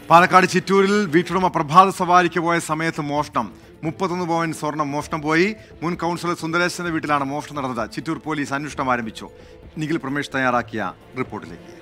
പാലക്കാട് ചിറ്റൂരിൽ വീട്ടുടമ പ്രഭാത സവാരിക്ക് പോയ സമയത്ത് മോഷണം മുപ്പത്തൊന്ന് പവൻ സ്വർണം മോഷണം പോയി മുൻ കൗൺസിലർ സുന്ദരേശന്റെ വീട്ടിലാണ് മോഷണം നടന്നത് ചിറ്റൂർ പോലീസ് അന്വേഷണം ആരംഭിച്ചു നിഖിൽ പ്രമേഷ് തയ്യാറാക്കിയ റിപ്പോർട്ടിലേക്ക്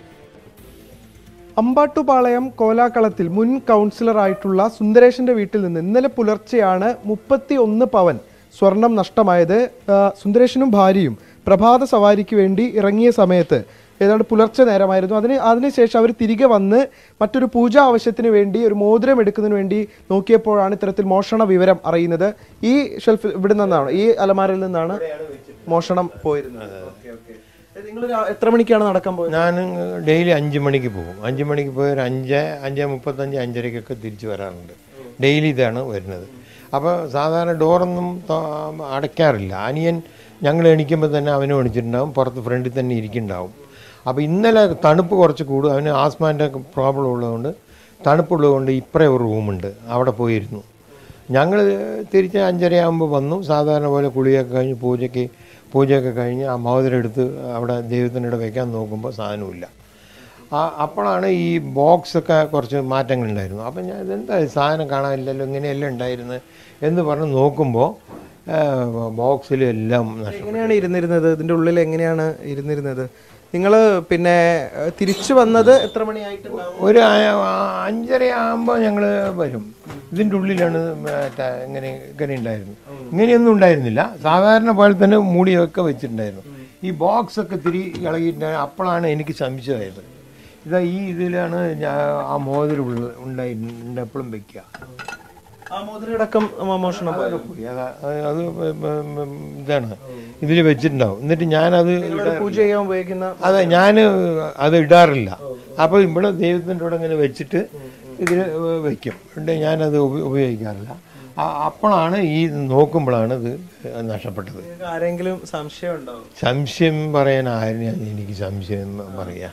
അമ്പാട്ടുപാളയം കോലാക്കളത്തിൽ മുൻ കൗൺസിലറായിട്ടുള്ള സുന്ദരേശന്റെ വീട്ടിൽ നിന്ന് ഇന്നലെ പുലർച്ചെയാണ് മുപ്പത്തി ഒന്ന് പവൻ സ്വർണം നഷ്ടമായത് ആ, സുന്ദരേശനും ഭാര്യയും പ്രഭാത സവാരിക്ക് വേണ്ടി ഇറങ്ങിയ സമയത്ത് ഏതാണ്ട് പുലർച്ചെ നേരമായിരുന്നു അതിന് അതിനുശേഷം അവർ തിരികെ വന്ന് മറ്റൊരു പൂജാ ആവശ്യത്തിന് വേണ്ടി ഒരു മോതിരം എടുക്കുന്നതിന് വേണ്ടി നോക്കിയപ്പോഴാണ് ഇത്തരത്തിൽ മോഷണ വിവരം അറിയുന്നത് ഈ ഷെൽഫ് ഇവിടെ നിന്നാണ് ഈ അലമാരയിൽ നിന്നാണ് മോഷണം പോയിരുന്നത് നിങ്ങൾ എത്ര മണിക്കാണ് നടക്കാൻ പോയത് ഞാൻ ഡെയിലി അഞ്ച് മണിക്ക് പോകും അഞ്ച് മണിക്ക് പോയി ഒരു അഞ്ച് അഞ്ച് മുപ്പത്തഞ്ച് അഞ്ചരയ്ക്കൊക്കെ തിരിച്ച് വരാറുണ്ട് ഡെയിലി ഇതാണ് വരുന്നത് അപ്പോൾ സാധാരണ ഡോറൊന്നും ത- അടയ്ക്കാറില്ല അനിയൻ ഞങ്ങൾ എണീക്കുമ്പോൾ തന്നെ അവനും എണിച്ചിട്ടുണ്ടാവും പുറത്ത് ഫ്രണ്ടിൽ തന്നെ ഇരിക്കുന്നുണ്ടാവും അപ്പോൾ ഇന്നലെ തണുപ്പ് കുറച്ച് കൂടും അവന് ആസ്മാൻ്റെ പ്രോബ്ലം ഉള്ളതുകൊണ്ട് തണുപ്പുള്ളതുകൊണ്ട് ഇപ്പറേ ഒരു റൂമുണ്ട് അവിടെ പോയിരുന്നു ഞങ്ങൾ തിരിച്ച് അഞ്ചരയാകുമ്പോൾ വന്നു സാധാരണ പോലെ കുളിയൊക്കെ കഴിഞ്ഞ് പൂജയ്ക്ക് പൂജയൊക്കെ കഴിഞ്ഞ് ആ മോതിരം എടുത്ത് അവിടെ ദൈവത്തിനിടെ വെക്കാൻ നോക്കുമ്പോൾ സാധനമില്ല ആ അപ്പോഴാണ് ഈ ബോക്സൊക്കെ കുറച്ച് മാറ്റങ്ങളുണ്ടായിരുന്നു അപ്പം ഞാൻ ഇതെന്താ ഇത് സാധനം കാണാനില്ലല്ലോ ഇങ്ങനെയല്ല ഉണ്ടായിരുന്നത് എന്ന് പറഞ്ഞ് നോക്കുമ്പോൾ ബോക്സിൽ എല്ലാം നഷ്ടം എങ്ങനെയാണ് ഇരുന്നിരുന്നത് ഇതിന്റെ ഉള്ളിൽ എങ്ങനെയാണ് ഇരുന്നിരുന്നത് നിങ്ങൾ പിന്നെ ഏഹ്, തിരിച്ചു വന്നത് എത്ര മണിയായിട്ടുണ്ടാവും ഒരു ആ- ആ- അഞ്ചര ആകുമ്പോൾ ഞങ്ങൾ വരും ഇതിൻ്റെ ഉള്ളിലാണ് മറ്റേ ഇങ്ങനെ ഇങ്ങനെ ഉണ്ടായിരുന്നു ഇങ്ങനെയൊന്നും ഉണ്ടായിരുന്നില്ല സാധാരണ പോലെ തന്നെ മൂടിയൊക്കെ വെച്ചിട്ടുണ്ടായിരുന്നു ഈ ബോക്സ് ഒക്കെ തിരി ഇളകിയിട്ടുണ്ടായിരുന്നു അപ്പോഴാണ് എനിക്ക് സംശയമായത് ഇതാ ഈ ഇതിലാണ് ഞാൻ ആ മോതിരം ഉള്ള ഉണ്ടായി എപ്പോഴും വെക്കുക ആ മോതിരടക്കം മോഷണം പോയത്. പോയി. അതാ- അത് അത് ഇതാണ് ഇതിൽ വെച്ചിട്ടുണ്ടാവും എന്നിട്ട് ഞാനത് നിങ്ങള് പൂജ ചെയ്യാൻ ഉപയോഗിക്കുന്ന അതെ ഞാൻ അത് ഇടാറില്ല അപ്പോൾ ഇവിടെ ദൈവത്തിൻ്റെ കൂടെ ഇങ്ങനെ വെച്ചിട്ട് ഇതിൽ വെക്കും ഉണ്ട് ഞാനത് ഉപ- ഉപയോഗിക്കാറില്ല ആ- അപ്പോഴാണ് ഈ നോക്കുമ്പോഴാണ് ഇത് നഷ്ടപ്പെട്ടത് നിങ്ങൾക്ക് ആരെങ്കിലും സംശയം ഉണ്ടാവും സംശയം പറയാൻ ആരും എനിക്ക് സംശയം എന്ന് പറയാം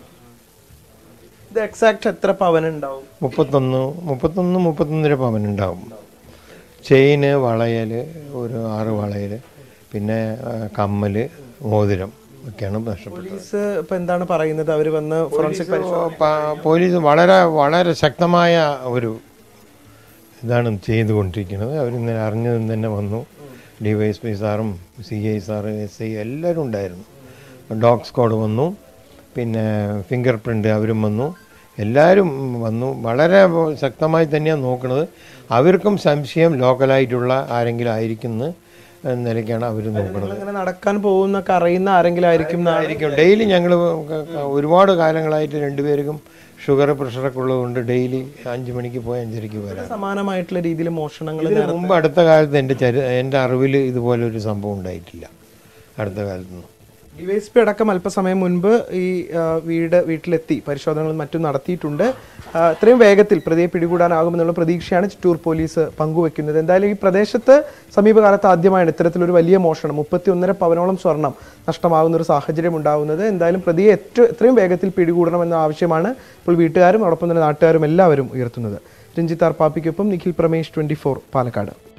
ഇത് എക്സാക്ട് എത്ര പവൻ ഉണ്ടാവും മുപ്പത്തൊന്ന് മുപ്പത്തൊന്ന് മുപ്പത്തൊന്നര പവൻ ഉണ്ടാവും ചെയിന് വളയൽ ഒരു ആറ് വളയൽ പിന്നെ ആ, കമ്മല് മോതിരം ഒക്കെയാണ് നഷ്ടപ്പെട്ടത് പോലീസ് ഇപ്പൊ എന്താണ് പറയുന്നത് അവര് വന്ന് ഫോറൻസിക് പരിശോധന പ- പോലീസ് വളരെ വളരെ ശക്തമായ ഒരു ഇതാണ് ചെയ്തുകൊണ്ടിരിക്കുന്നത് അവരിന്നലെ അറിഞ്ഞതും തന്നെ വന്നു ഡി വൈ എസ് പി സാറും C I sir S I എല്ലാവരും ഉണ്ടായിരുന്നു ഡോഗ് സ്ക്വാഡ് വന്നു പിന്നെ ഫിംഗർ പ്രിൻ്റ് അവരും വന്നു എല്ലാവരും വന്നു വളരെ ശക്തമായി തന്നെയാണ് നോക്കുന്നത് അവർക്കും സംശയം ലോക്കലായിട്ടുള്ള ആരെങ്കിലും ആയിരിക്കുന്ന നിലയ്ക്കാണ് അവർ നോക്കുന്നത് ഇങ്ങനെ നടക്കാൻ പോകുന്നൊക്കെ അറിയുന്ന ആരെങ്കിലും ആയിരിക്കും എന്നാണ് ആയിരിക്കും ഡെയിലി ഞങ്ങൾ ഒരുപാട് കാലങ്ങളായിട്ട് രണ്ടുപേർക്കും ഷുഗർ പ്രഷറൊക്കെ ഉള്ളതുകൊണ്ട് ഡെയിലി അഞ്ച് മണിക്ക് പോയി അഞ്ചരയ്ക്ക് വരാം സമാനമായിട്ടുള്ള രീതിയിൽ മോഷണങ്ങൾ ഇതിന് മുമ്പ് അടുത്ത കാലത്ത് എൻ്റെ ചരി എൻ്റെ അറിവിൽ ഇതുപോലെ ഒരു സംഭവം ഉണ്ടായിട്ടില്ല അടുത്ത കാലത്തൊന്നും ഡിവൈഎസ്പി അടക്കം അല്പസമയം മുൻപ് ഈ ആ, വീട് വീട്ടിലെത്തി പരിശോധനകളും മറ്റും നടത്തിയിട്ടുണ്ട് ആ, ഇത്രയും വേഗത്തിൽ പ്രതിയെ പിടികൂടാനാകുമെന്നുള്ള പ്രതീക്ഷയാണ് ചിറ്റൂർ പോലീസ് പങ്കുവെക്കുന്നത് എന്തായാലും ഈ പ്രദേശത്ത് സമീപകാലത്ത് ആദ്യമായാണ് ഇത്തരത്തിലൊരു വലിയ മോഷണം മുപ്പത്തി ഒന്നര പവനോളം സ്വർണം നഷ്ടമാകുന്ന ഒരു സാഹചര്യം ഉണ്ടാകുന്നത് എന്തായാലും പ്രതിയെ ഏറ്റവും എത്രയും വേഗത്തിൽ പിടികൂടണമെന്ന ആവശ്യമാണ് ഇപ്പോൾ വീട്ടുകാരും അതോടൊപ്പം തന്നെ നാട്ടുകാരും എല്ലാവരും ഉയർത്തുന്നത് രഞ്ജിത്ത് ആർ പാപ്പിക്കൊപ്പം നിഖിൽ പ്രമേഷ് ട്വന്റി പാലക്കാട്